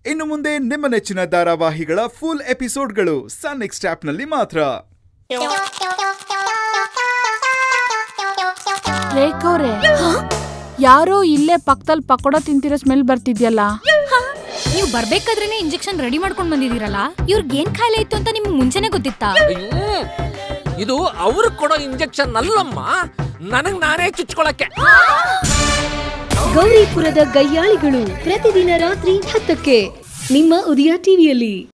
ಇನ್ನು ಮುಂದೆ ನಿಮ್ಮ ನೆಚ್ಚಿನ ಧಾರಾವಾಹಿಗಳ ಫುಲ್ ಎಪಿಸೋಡ್ಗಳು ಸನ್ ನೆಕ್ಸ್ಟ್ ಆಪ್ನಲ್ಲಿ ಮಾತ್ರ ರೇಖವ್ರೆ ಯಾರೋ ಇಲ್ಲೇ ಪಕ್ಕದಲ್ಲಿ ಪಕೋಡ ತಿಂತಿರೋ ಸ್ಮೆಲ್ ಬರ್ತಿದ್ಯಲ್ಲ ನೀವು ಬರ್ಬೇಕಾದ್ರೇನೆ ಇಂಜೆಕ್ಷನ್ ರೆಡಿ ಮಾಡ್ಕೊಂಡ್ ಬಂದಿದ್ದೀರಲ್ಲ ಇವ್ರಿಗೆ ಏನ್ ಕಾಯಿಲೆ ಇತ್ತು ಅಂತ ನಿಮ್ಗೆ ಮುಂಚೆನೆ ಗೊತ್ತಿತ್ತಾ ಅಯ್ಯೋ ಇದು ಅವ್ರು ಕೊಡೋ ಇಂಜೆಕ್ಷನ್ ಅಲ್ಲಮ್ಮ ನನಗ್ ನಾನೇ ಚುಚ್ಕೊಳಕ್ಕೆ ಗೌರಿಪುರದ ಗಯ್ಯಾಳಿಗಳು ಪ್ರತಿದಿನ ರಾತ್ರಿ ಹತ್ತಕ್ಕೆ ನಿಮ್ಮ ಉದಯ ಟಿವಿಯಲ್ಲಿ